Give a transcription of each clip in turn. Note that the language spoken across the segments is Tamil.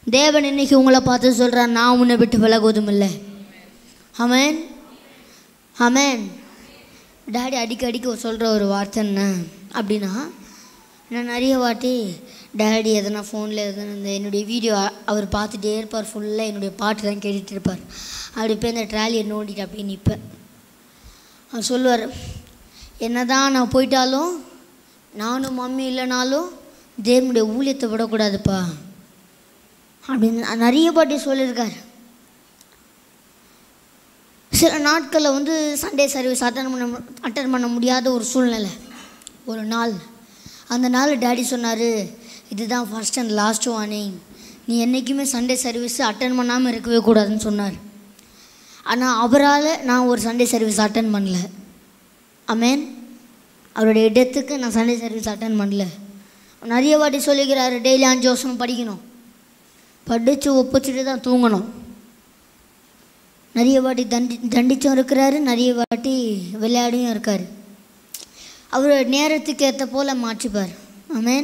தேவன் இன்னைக்கு உங்களை பார்த்து சொல்கிறார் நான் உன்னை விட்டு விலகுவதும் இல்லை ஆமென் ஆமென் டாடி அடிக்க அடிக்க சொல்கிற ஒரு வார்த்தை என்ன அப்படின்னா நான் நிறைய வாட்டி டேடி எதனா ஃபோனில் எதனா இந்த என்னுடைய வீடியோ அவர் பார்த்துட்டே இருப்பார் ஃபுல்லாக என்னுடைய பாட்டு தான் கேட்டுட்டு இருப்பார் அப்படி போய் இந்த ட்ராலியை நோண்டிட்டு அப்படியே நிற்பேன் அவர் சொல்லுவார் என்னதான் நான் போயிட்டாலும் நானும் மம்மி இல்லைனாலும் தேவனுடைய ஊழியத்தை விடக்கூடாதுப்பா அப்படின்னு நிறைய பாட்டி சொல்லியிருக்காரு சில நாட்களில் வந்து சண்டே சர்வீஸ் அட்டன் பண்ண அட்டன் பண்ண முடியாத ஒரு சூழ்நிலை ஒரு நாள் அந்த நாள் டேடி சொன்னார் இதுதான் ஃபர்ஸ்ட் அண்ட் லாஸ்ட் வார்னிங் நீ என்றைக்குமே சண்டே சர்வீஸ் அட்டன் பண்ணாமல் இருக்கவே கூடாதுன்னு சொன்னார் ஆனால் அவரால் நான் ஒரு சண்டே சர்வீஸ் அட்டன் பண்ணல அமேன் அவருடைய டெத்துக்கு நான் சண்டே சர்வீஸ் அட்டன் பண்ணல நிறைய வாட்டி சொல்லிக்கிறாரு டெய்லி அஞ்சு வருஷம் படிக்கணும் படித்து ஒப்பிச்சுட்டு தான் தூங்கணும் நிறைய வாட்டி தண்டி தண்டிச்சும் இருக்கிறாரு நிறைய வாட்டி விளையாடியும் இருக்கார் அவர் நேரத்துக்கு ஏற்ற போல் மாற்றிப்பார் ஆமேன்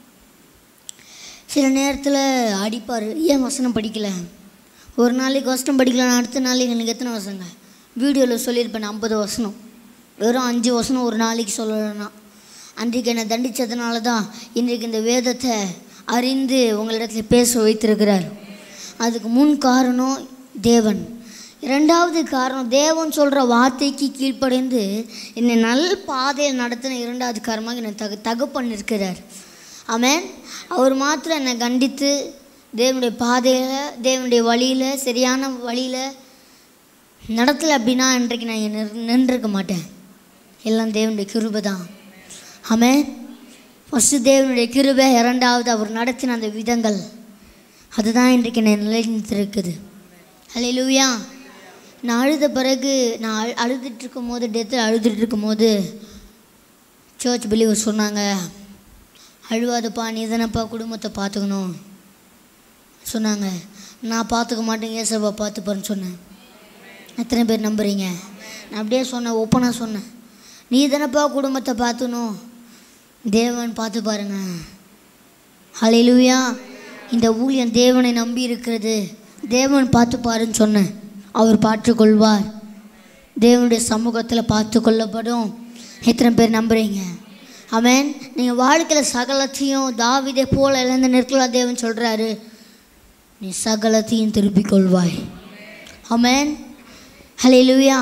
சில நேரத்தில் அடிப்பார் ஏன் வசனம் படிக்கல ஒரு நாளைக்கு வசனம் படிக்கலாம் அடுத்த நாளைக்கு எனக்கு எத்தனை வசனங்க வீடியோவில் சொல்லியிருப்பேன் ஐம்பது வசனம் வெறும் அஞ்சு வசனம் ஒரு நாளைக்கு சொல்லலைன்னா அன்றைக்கு என்னை தண்டித்ததுனால தான் இன்றைக்கு இந்த வேதத்தை அறிந்து உங்களிடத்தில் பேச வைத்திருக்கிறார் அதுக்கு முன் காரணம் தேவன் இரண்டாவது காரணம் தேவன் சொல்கிற வார்த்தைக்கு கீழ்ப்படைந்து என்னை நல் பாதையில் நடத்தின இரண்டாவது காரணமாக என்னை தகு தகப்பன் இருக்கிறார் ஆமென் அவர் மாத்திரம் என்னை கண்டித்து தேவனுடைய பாதையில் தேவனுடைய வழியில் சரியான வழியில் நடத்தலை அப்படின்னா இன்றைக்கு நான் இங்க நின்று நின்றுருக்க மாட்டேன் எல்லாம் தேவனுடைய கிருபை தான் ஆமென் ஃபஸ்ட்டு தேவனுடைய கிருபை இரண்டாவது அவர் நடத்தின அந்த விதங்கள் அதுதான் இன்றைக்கு நான் நிலைநிறுத்திருக்குது ஹalleluya நான் அழுத பிறகு நான் அழு அழுதுட்டு இருக்கும் போது டெத்தில் அழுதுட்டு இருக்கும் போது சர்ச் பிலீவர் சொன்னாங்க அழுவாதப்பா நீ தானப்பா குடும்பத்தை பார்த்துக்கணும் சொன்னாங்க நான் பார்த்துக்க மாட்டேன் ஏசப்பா பார்த்துப்பாருன்னு சொன்னேன் எத்தனை பேர் நம்புறீங்க நான் அப்படியே சொன்னேன் ஒப்பனாக சொன்னேன் நீ தானப்பா குடும்பத்தை பார்த்துக்கணும் தேவன் பார்த்து பாருங்க ஹalleluya இந்த ஊழியம் தேவனை நம்பி இருக்கிறது தேவன் பார்த்து பாருன்னு சொன்னேன் அவர் பார்த்துக்கொள்வார் தேவனுடைய சமூகத்தில் பார்த்து கொள்ளப்படும் எத்தனை பேர் நம்புறீங்க ஆமென் நீங்கள் வாழ்க்கையில் சகலத்தையும் தாவிதை போல இழந்து நிற்கலாம் தேவன் சொல்கிறாரு நீ சகலத்தையும் திருப்பிக் கொள்வாய் ஆமென் ஹalleluya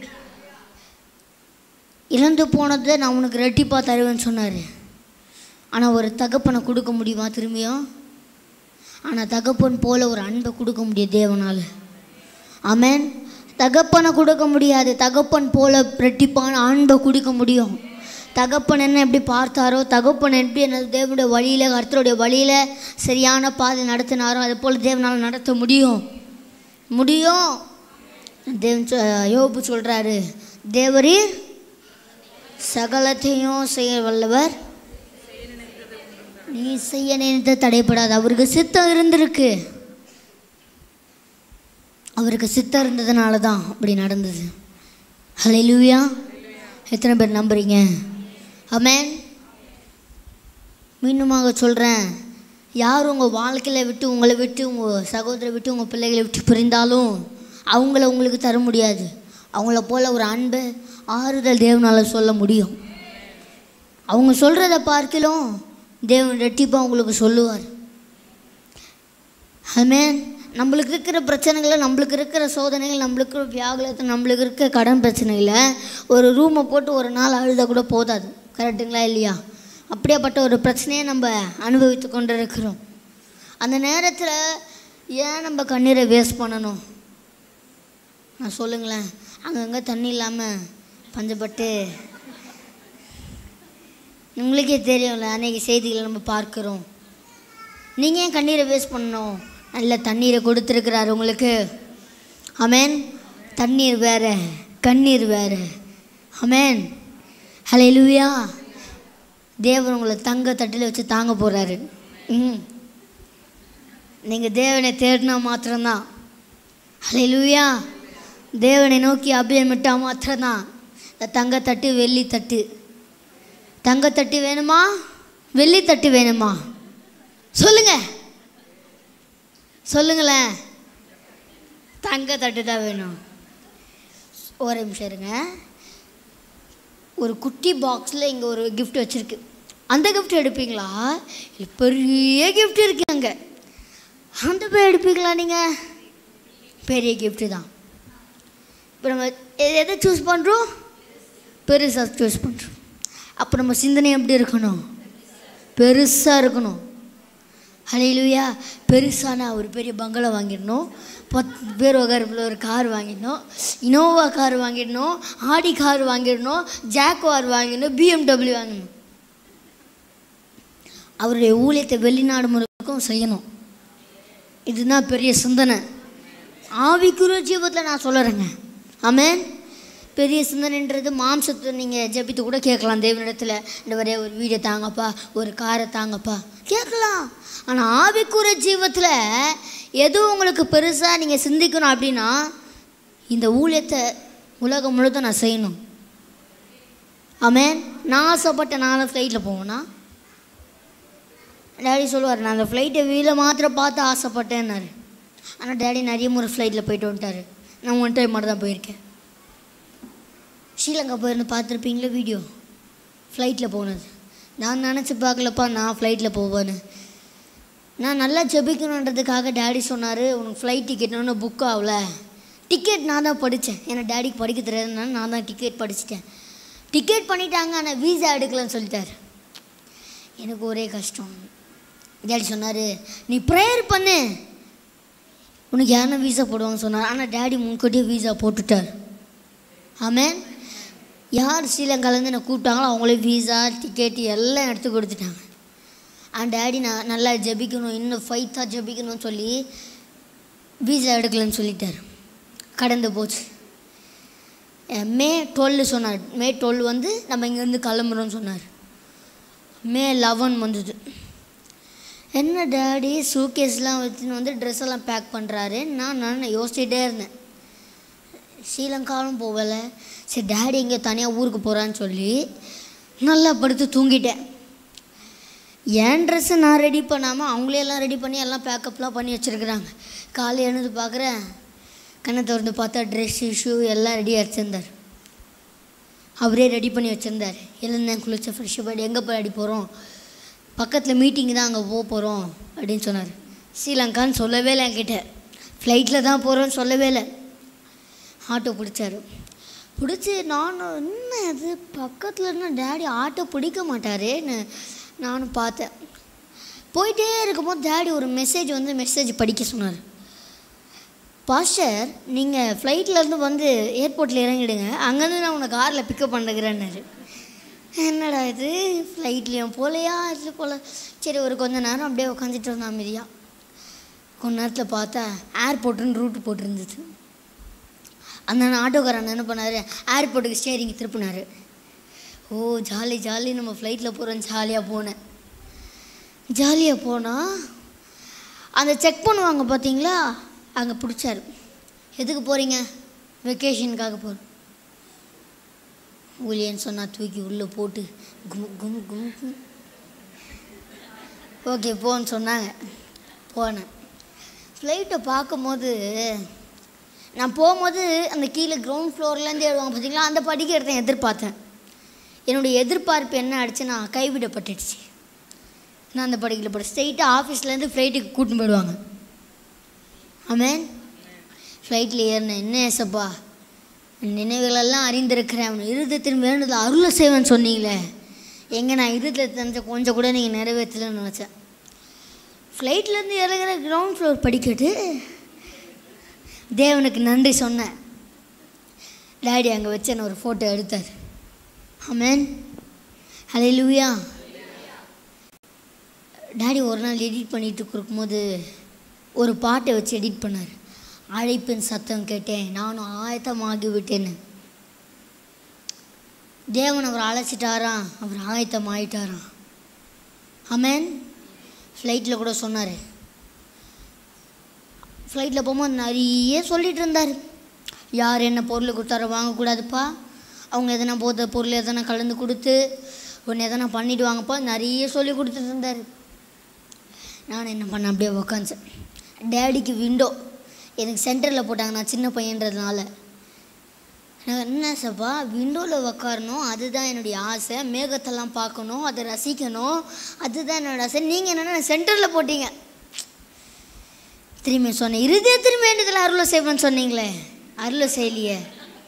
இழந்து போனதை நான் உனக்கு ரெட்டிப்பாக தருவேன்னு சொன்னார் ஆனால் ஒரு தகப்பனை கொடுக்க முடியுமா திரும்பியும் ஆனால் தகப்பன் போல ஒரு அன்பை கொடுக்க முடியும் தேவனால் ஆமென் தகப்பனை கொடுக்க முடியாது தகப்பன் போல ரெட்டிப்பான அன்பை கொடுக்க முடியும் தகப்பன் என்ன எப்படி பார்த்தாரோ தகப்பன் எப்படி என்ன தேவனுடைய வழியில் கர்த்தருடைய வழியில் சரியான பாதை நடத்தினாரோ அது போல் தேவனால் நடத்த முடியும் முடியும் தேவன் சொ- யோபு சொல்கிறாரு தேவரீர் சகலத்தையும் செய்ய வல்லவர் நீ செய்ய நினைத்த தடைப்படாது அவருக்கு சித்தம் இருந்திருக்கு அவருக்கு சித்தம் இருந்ததுனால தான் அப்படி நடந்தது ஹalleluya எத்தனை பேர் நம்புறீங்க ஆமென் மீண்டுமாக சொல்கிறேன் யார் உங்கள் வாழ்க்கையில் விட்டு உங்களை விட்டு உங்கள் சகோதரை விட்டு உங்கள் பிள்ளைகளை விட்டு பிரிந்தாலும் அவங்கள உங்களுக்கு தர முடியாது அவங்கள போல் ஒரு அன்பு ஆறுதல் தேவனால் சொல்ல முடியும் அவங்க சொல்கிறத பார்க்கிலும் தேவன் ரெட்டிப்பாக உங்களுக்கு சொல்லுவார் ஆமென் நம்மளுக்கு இருக்கிற பிரச்சனைகளை நம்மளுக்கு இருக்கிற சோதனைகள் நம்மளுக்கு இருக்கிற வியாகுலத்தை நம்மளுக்கு இருக்க கடன் பிரச்சனைகளை ஒரு ரூமை போட்டு ஒரு நாள் அழுத கூட போதாது கரெக்டுங்களா இல்லையா அப்படியாப்பட்ட ஒரு பிரச்சனையை நம்ம அனுபவித்து கொண்டு இருக்கிறோம் அந்த நேரத்தில் ஏன் நம்ம கண்ணீரை வேஸ்ட் பண்ணணும் நான் சொல்லுங்களேன் அங்கங்கே தண்ணி இல்லாமல் பஞ்சப்பட்டு உங்களுக்கே தெரியும்ல அன்றைக்கி செய்திகளை நம்ம பார்க்குறோம் நீங்கள் ஏன் கண்ணீரை வேஸ்ட் பண்ணணும் நல்ல தண்ணீரை கொடுத்துருக்கிறாரு உங்களுக்கு அமேன் தண்ணீர் வேற கண்ணீர் வேற அமேன் ஹalleluya தேவன் உங்களை தங்க தட்டில் வச்சு தாங்க போகிறாரு ம் நீங்கள் தேவனை தேடினா மாத்திரம்தான் ஹalleluya தேவனை நோக்கி அபியமிட்டா மாத்திரம்தான் இந்த தங்கத்தட்டு வெள்ளி தட்டு தங்கத்தட்டு வேணுமா வெள்ளி தட்டு வேணுமா சொல்லுங்க சொல்லுங்களேன் தங்க தட்டு தான் வேணும் ஒரு நிமிஷம் இருங்க ஒரு குட்டி பாக்ஸில் இங்கே ஒரு கிஃப்ட் வச்சுருக்கு அந்த கிஃப்ட் எடுப்பீங்களா இல்லை பெரிய கிஃப்ட் இருக்கு அங்கே அந்த போய் எடுப்பீங்களா நீங்கள் பெரிய gift தான் இப்போ நம்ம எ- எதை சூஸ் பண்ணுறோம் பெருசாக சூஸ் பண்ணுறோம் அப்போ நம்ம சிந்தனை எப்படி இருக்கணும் பெருசாக இருக்கணும் ஹalleluya பெருசான ஒரு பெரிய பங்களா வாங்கிடணும் பத்து பேர் உட்காரப்புல ஒரு கார் வாங்கிடணும் இனோவா கார் வாங்கிடணும் ஆடி கார் வாங்கிடணும் ஜாக்வார் வாங்கிடணும் பிஎம்டபிள்யூ வாங்கணும் அவருடைய ஊழியத்தை வெளிநாடு முழுக்கும் செய்யணும் இதுதான் பெரிய சிந்தனை ஆவிக்குரிய ஜீவத்தில் நான் சொல்லுறேங்க ஆமென் பெரிய சிந்தனைன்றது மாம்சத்தை நீங்கள் ஜெபித்து கூட கேட்கலாம் தேவனிடத்தில் இந்த வரைய ஒரு வீடை தாங்கப்பா ஒரு காரை தாங்கப்பா கேட்கலாம் ஆனால் ஆவிக்குரிய ஜீவத்தில் எது உங்களுக்கு பெருசாக நீங்கள் சிந்திக்கணும் அப்படின்னா இந்த ஊழியத்தை உலகம் முழுதும் நான் செய்யணும் ஆமென் நான் ஆசைப்பட்ட நான் ஃப்ளைட்டில் போவேன்னா டேடி சொல்லுவார் நான் அந்த ஃப்ளைட்டை வீலை மாத்திரம் பார்த்து ஆசைப்பட்டேன்னாரு ஆனால் டேடி நிறைய முறை ஃப்ளைட்டில் போயிட்டு வந்துட்டாரு நான் ஒன் டைம் மட்டும் தான் போயிருக்கேன் ஸ்ரீலங்கா போயிருந்து பார்த்துருப்பீங்களா வீடியோ ஃப்ளைட்டில் போனது நான் நினச்சி பார்க்கலப்பா நான் ஃப்ளைட்டில் போவேன்னு நான் நல்லா ஜெபிக்கணுன்றதுக்காக டேடி சொன்னார் உனக்கு ஃப்ளைட் டிக்கெட் ஒன்றும் புக் ஆகல டிக்கெட் நான் தான் படித்தேன் ஏன்னா டேடிக்கு படிக்க தெரியாதுனால நான் தான் டிக்கெட் படிச்சிட்டேன் டிக்கெட் பண்ணிட்டாங்க ஆனால் வீசா எடுக்கலன்னு சொல்லிட்டாரு எனக்கு ஒரே கஷ்டம் டேடி சொன்னார் நீ ப்ரேயர் பண்ணு உனக்கு யாருன்னா வீசா போடுவாங்க சொன்னார் ஆனால் டேடி முன்கூட்டியே வீசா போட்டுட்டார் ஆமென் யார் ஸ்ரீலங்காலேருந்து என்னை கூப்பிட்டாங்களோ அவங்களே வீசா டிக்கெட் எல்லாம் எடுத்து கொடுத்துட்டாங்க ஆ டேடி நான் நல்லா ஜெபிக்கணும் இன்னும் ஃபைட்டாக ஜெபிக்கணும்னு சொல்லி வீசா எடுக்கலன்னு சொல்லிட்டார் கடந்து போச்சு அஹ் மே டுவெல் சொன்னார் மே டுவெல் வந்து நம்ம இங்கேருந்து கிளம்புறோம்னு சொன்னார் மே லெவன் வந்தது என்ன டேடி சூகேஸ்லாம் வச்சுன்னு வந்து ட்ரெஸ் எல்லாம் பேக் பண்ணுறாரு நான் நான் யோசிச்சுட்டே இருந்தேன் ஸ்ரீலங்காவும் போகல சரி டேடி எங்கே தனியாக ஊருக்கு போகிறான்னு சொல்லி நல்லா படுத்து தூங்கிட்டேன் என் ட்ரெஸ்ஸை நான் ரெடி பண்ணாமல் அவங்களே எல்லாம் ரெடி பண்ணி எல்லாம் பேக்கப்லாம் பண்ணி வச்சுருக்குறாங்க காலை எழுந்து பார்க்குறேன் கண்ணை திறந்து பார்த்தா ட்ரெஸ்ஸு ஷூ எல்லாம் ரெடி வச்சுருந்தார் அவரே ரெடி பண்ணி வச்சுருந்தார் எழுந்தேன் குளிச்ச ஃப்ரெஷ் பண்ணி எங்கே போய் அடி போகிறோம் பக்கத்தில் மீட்டிங் தான் அங்கே போக போகிறோம் அப்படின்னு சொன்னார் ஸ்ரீலங்கான்னு சொல்லவே இல்லை என்கிட்ட ஃப்ளைட்டில் தான் போகிறோன்னு சொல்லவே இல்லை ஆட்டோ பிடிச்சாரு பிடிச்சி நானும் என்ன இது பக்கத்தில் இருந்தால் டேடி ஆட்டோ பிடிக்க மாட்டாரேன்னு நானும் பார்த்தேன் போயிட்டே இருக்கும்போது டேடி ஒரு மெசேஜ் வந்து மெசேஜ் படிக்க சொன்னார் பாஸ்டர் நீங்கள் ஃப்ளைட்லேருந்து வந்து ஏர்போர்ட்டில் இறங்கிடுங்க அங்கேருந்து நான் உன்னை காரில் பிக்கப் பண்ணுகிறேன்னாரு என்னடா இது ஃப்ளைட்லேயும் போகலையா இது போல சரி ஒரு கொஞ்ச நேரம் அப்படியே உட்காந்துட்டு இருந்தேன் அமைதியாக கொஞ்ச நேரத்தில் பார்த்தா ஏர்போர்ட்டுன்னு ரூட்டு போட்டிருந்தது அந்த அண்ணன் ஆட்டோக்காரன் என்ன பண்ணார் ஏர்போர்ட்டுக்கு ஸ்டேரிங் திருப்பினார் ஓ ஜாலி ஜாலி நம்ம ஃப்ளைட்டில் போகிறோம் ஜாலியாக போனேன் ஜாலியாக போனால் அந்த செக் பண்ணுவாங்க பார்த்தீங்களா அங்கே பிடிச்சாரு எதுக்கு போகிறீங்க வெக்கேஷனுக்காக போகிறோம் ஊழியன்னு சொன்னால் தூக்கி உள்ளே போட்டு கும் கும் கும் கும் ஓகே போன்னு சொன்னாங்க போனேன் ஃப்ளைட்டை பார்க்கும்போது நான் போகும்போது அந்த கீழே கிரவுண்ட் ஃப்ளோர்லேருந்து ஏறுவாங்க பார்த்தீங்களா அந்த படிக்க இடத்த எதிர்பார்த்தேன் என்னுடைய எதிர்பார்ப்பு என்ன ஆயிடுச்சு நான் கைவிடப்பட்டுடுச்சு நான் அந்த படிக்கல போட ஸ்ட்ரெயிட்டாக ஆஃபீஸ்லேருந்து ஃப்ளைட்டுக்கு கூட்டின்னு போயிடுவாங்க ஆமேன் ஃப்ளைட்டில் ஏறினேன் என்ன ஏசப்பா என் நினைவுகளெல்லாம் அறிந்திருக்கிறேன் அவன் இருதயத்தின் வேண்டுதல் அருளை செய்வேன்னு சொன்னீங்களே எங்கே நான் இருதயத்தை தெரிஞ்ச கொஞ்சம் கூட நீங்கள் நிறைவேற்றலன்னு நினச்சேன் ஃப்ளைட்லேருந்து இறங்குற கிரவுண்ட் ஃப்ளோர் படிக்கட்டு தேவனுக்கு நன்றி சொன்னேன் டேடி அங்கே வச்சு என்ன ஒரு ஃபோட்டோ எடுத்தார் ஆமேன் ஹலே லூயா டேடி ஒரு நாள் எடிட் பண்ணிட்டு இருக்கும்போது ஒரு பாட்டை வச்சு எடிட் பண்ணார் அழைப்பின் சத்தம் கேட்டேன் நானும் ஆயத்தமாகி விட்டேன்னு தேவன் அவர் அழைச்சிட்டாராம் அவர் ஆயத்தம் ஆயிட்டாராம் ஆமேன் ஃப்ளைட்டில் கூட சொன்னார் ஃப்ளைட்டில் போகும்போது நிறைய சொல்லிட்டு இருந்தார் யார் என்ன பொருள் கொடுத்தாரோ வாங்கக்கூடாதுப்பா அவங்க எதனா போத பொருள் எதனா கலந்து கொடுத்து ஒன்று எதனா பண்ணிடுவாங்கப்பா நிறைய சொல்லி கொடுத்துட்டு இருந்தார் நான் என்ன பண்ணேன் அப்படியே உக்காந்தேன் டேடிக்கு விண்டோ எனக்கு சென்டரில் போட்டாங்க நான் சின்ன பையன்றதுனால நான் என்ன சப்பா விண்டோவில் உக்காரணும் அதுதான் என்னுடைய ஆசை மேகத்தெல்லாம் பார்க்கணும் அதை ரசிக்கணும் அதுதான் என்னோட ஆசை நீங்கள் என்னென்னா சென்டரில் போட்டீங்க திரும்பி சொன்னேன் இருதய திரும்பி வேண்டியதில் அருளை செய்வேன்னு சொன்னீங்களே அருளை செய்யலையே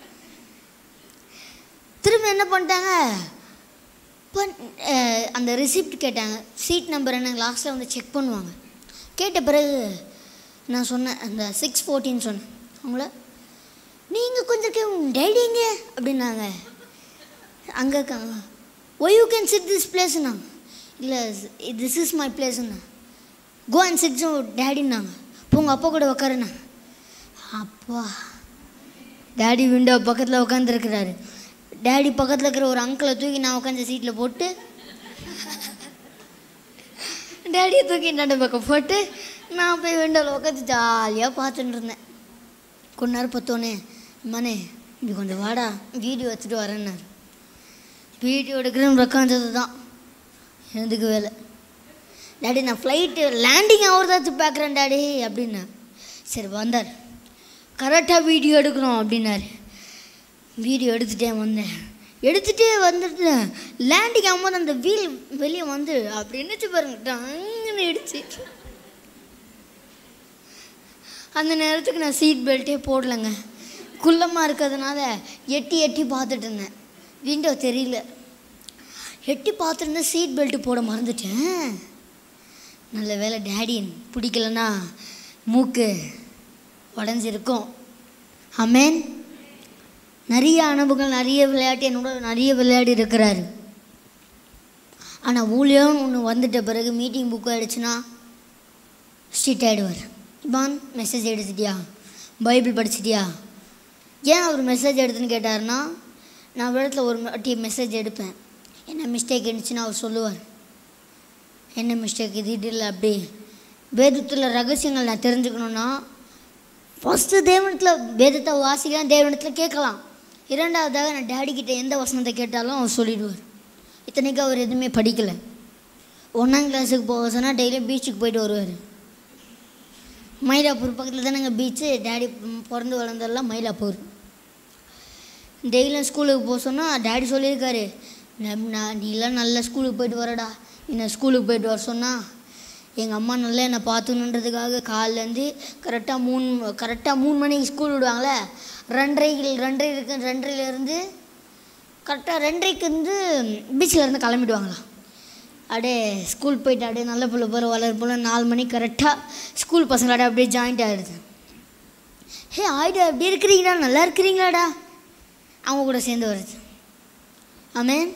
திரும்ப என்ன பண்ணிட்டாங்க பண் அஹ் அந்த ரிசிப்ட் கேட்டாங்க சீட் நம்பர் என்ன லாஸ்ட்டில் வந்து செக் பண்ணுவாங்க கேட்ட பிறகு நான் சொன்னேன் அந்த சிக்ஸ் ஃபோர்ட்டின்னு சொன்னேன் அவங்கள நீங்கள் கொஞ்சம் டேடிங்க அப்படின்னாங்க அங்கே இருக்காங்க why you can sit this பிளேஸ்னாங்க இல்லை திஸ் இஸ் மை பிளேஸ்ண்ணா கோ அண்ட் சிட் டேடின்னாங்க போங்க அப்பா கூட உக்காருண்ணா அப்பா டேடி விண்டோ பக்கத்தில் உட்காந்துருக்கிறாரு டேடி பக்கத்தில் இருக்கிற ஒரு அங்கிளை தூக்கி நான் உட்காந்த சீட்டில் போட்டு டேடியை தூக்கி நடு பக்கம் போட்டு நான் போய் விண்டோவில் உட்காந்து ஜாலியாக பார்த்துட்டு இருந்தேன் கொஞ்ச நேரம் பார்த்தோன்னே மனே இப்படி கொஞ்சம் வாடா வீடியோ எடுத்துகிட்டு வரேன்னாரு வீடியோ எடுக்கிறேன்னு உட்காந்தது தான் எனக்கு வேலை டாடி நான் ஃப்ளைட்டு லேண்டிங் ஆகிறதாச்சும் பார்க்குறேன் டாடி அப்படின்னா சரி வந்தார் கரெக்டாக வீடியோ எடுக்கணும் அப்படின்னாரு வீடியோ எடுத்துகிட்டே வந்தேன் எடுத்துகிட்டே வந்துட்டு லேண்டிங் ஆகும்போது அந்த வீல் வெளியே வந்து அப்படி என்னச்சு பாருங்க டங்குன்னு இடிச்சு அந்த நேரத்துக்கு நான் சீட் பெல்ட்டே போடலைங்க குள்ளமாக இருக்கிறதுனால எட்டி எட்டி பார்த்துட்டு இருந்தேன் விண்டோ தெரியல எட்டி பார்த்துருந்தேன் சீட் பெல்ட்டு போட மறந்துட்டேன் நல்ல வேலை டேடின் பிடிக்கலன்னா மூக்கு உடஞ்சிருக்கும் அமேன் நிறைய அனுபவங்கள் நிறைய விளையாட்டு என்னோட நிறைய விளையாடி இருக்கிறாரு ஆனால் ஊழியம் ஒன்று வந்துட்ட பிறகு மீட்டிங் புக் ஆகிடுச்சுன்னா ஸ்ட்ரிட் ஆகிடுவார் இப்பான் மெசேஜ் எடுத்துட்டியா பைபிள் படிச்சிட்டியா ஏன் அவர் மெசேஜ் எடுத்துன்னு கேட்டாருன்னா நான் இடத்துல ஒரு வாட்டி மெசேஜ் எடுப்பேன் என்ன மிஸ்டேக் இருந்துச்சுன்னா அவர் சொல்லுவார் என்ன மிஸ்டேக் இது இது இல்லை அப்படி வேதத்தில் ரகசியங்கள் நான் தெரிஞ்சுக்கணுன்னா ஃபஸ்ட்டு தேவனத்தில் வேதத்தை வாசிக்கலாம் தேவனத்தில் கேட்கலாம் இரண்டாவதாக நான் டேடி கிட்ட எந்த வசனத்தை கேட்டாலும் அவர் சொல்லிடுவார் இத்தனைக்கும் அவர் எதுவுமே படிக்கலை ஒன்றாம் கிளாஸுக்கு போக சொன்னால் டெய்லியும் பீச்சுக்கு போயிட்டு வருவார் மயிலாப்பூர் பக்கத்தில் தானேங்க பீச்சு டேடி பிறந்து வளர்ந்ததெல்லாம் மயிலாப்பூர் டெய்லியும் ஸ்கூலுக்கு போக சொன்னால் டேடி சொல்லியிருக்காரு "நம்- நான் நீலாம் நல்ல ஸ்கூலுக்கு போயிட்டு வரடா என்னை ஸ்கூலுக்கு போயிட்டு வர சொன்னால் எங்கள் அம்மா நல்லா என்னை பார்த்துக்கணுன்றதுக்காக காலிலேருந்து கரெக்டாக மூணு கரெக்டாக மூணு மணிக்கு ஸ்கூல் விடுவாங்களே ரெண்டரைக்கு ரெண்டரை இருக்கு ரெண்டரைலேருந்து கரெக்டாக ரெண்டரைக்கு வந்து பீச்சில் இருந்து கிளம்பிடுவாங்களாம் அப்படியே ஸ்கூல் போயிட்டு அப்படியே நல்ல பிள்ளை போல வளர போல நாலு மணிக்கு கரெக்டாக ஸ்கூல் பசங்களோட அப்படியே ஜாயிண்ட் ஆகிடுது ஹே ஆயிடா எப்படி இருக்கிறீங்களா நல்லா இருக்கிறீங்களாடா அவங்க கூட சேர்ந்து வருது ஆமேன்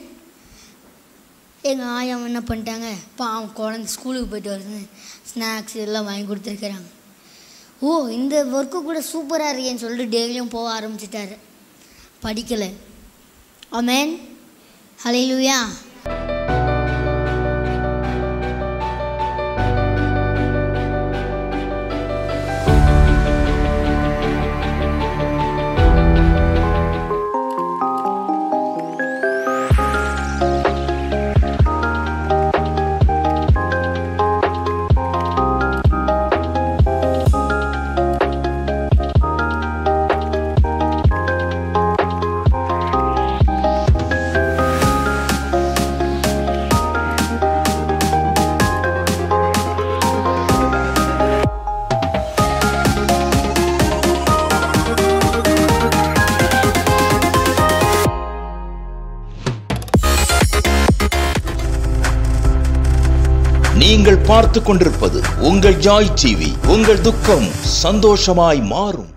எங்கள் ஆயா என்ன பண்ணிட்டாங்க பாவம் குழந்தை ஸ்கூலுக்கு போயிட்டு வருது ஸ்நாக்ஸ் எல்லாம் வாங்கி கொடுத்துருக்குறாங்க ஓ இந்த ஒர்க்கு கூட சூப்பராக இருக்கேன்னு சொல்லிட்டு டெய்லியும் போக ஆரம்பிச்சிட்டாரு படிக்கலை ஆமேன் ஹalleluya நீங்கள் பார்த்து கொண்டிருப்பது உங்கள் ஜாய் டிவி உங்கள் துக்கம் சந்தோஷமாய் மாறும்